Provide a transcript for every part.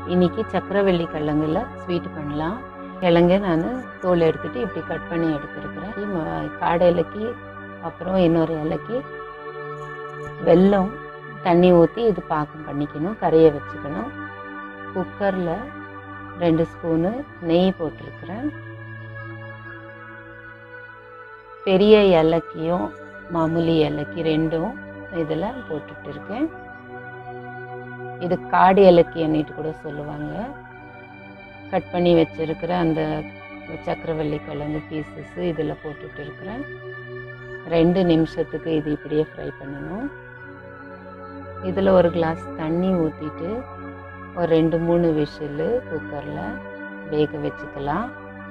இன்னைக்கு சக்கரவள்ளி கிழங்குல ஸ்வீட் பண்ணலாம் கிழங்கு நான் தோல் எடுத்துட்டு இப்படி கட் பண்ணி எடுத்துருக்கிறேன் ம- காடை இலக்கி அப்புறம் இன்னொரு இலக்கி வெல்லம் தண்ணி ஊற்றி இது பாக்கம் பண்ணிக்கணும் கரைய வச்சுக்கணும் குக்கரில் ரெண்டு ஸ்பூனு நெய் போட்டிருக்கிறேன் பெரிய ஏலக்கியும் மாமூலி ஏலக்கி ரெண்டும் இதில் போட்டுட்டு இருக்கேன் இது காடு ஏலக்கின்னுட்டு கூட சொல்லுவாங்க கட் பண்ணி வச்சிருக்கிற அந்த சக்கரவள்ளி கிழங்கு பீசஸ் இதில் போட்டுட்டு இருக்கிறேன் ரெண்டு நிமிஷத்துக்கு இது இப்படியே ஃப்ரை பண்ணணும் இதில் ஒரு கிளாஸ் தண்ணி ஊற்றிட்டு ஒரு ரெண்டு மூணு விசிலு குக்கரில் வேக வச்சுக்கலாம்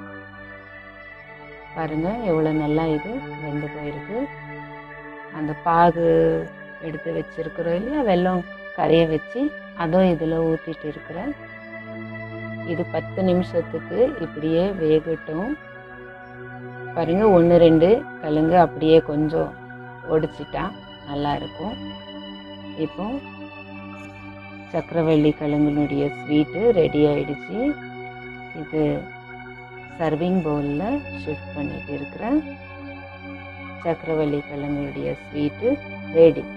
பாருங்க எவ்வளோ நல்லா இது வெந்து போயிருக்கு அந்த பாகு எடுத்து வச்சிருக்கிறோம் இல்லையா வெல்லம் கரைய வச்சு அதுவும் இதில் ஊற்றிட்டு இருக்கிறேன் இது பத்து நிமிஷத்துக்கு இப்படியே வேகட்டும் பாருங்க ஒன்று ரெண்டு கழுங்கு அப்படியே கொஞ்சம் ஒடிச்சிட்டா நல்லா இருக்கும் இப்போ சக்கரவள்ளி கிழங்குனுடைய ஸ்வீட்டு ரெடி ஆயிடுச்சு இது சர்விங் பவுலில் ஷிஃப்ட் பண்ணிட்டு இருக்கிறேன் சக்கரவள்ளி கிழங்குடைய ஸ்வீட்டு ரெடி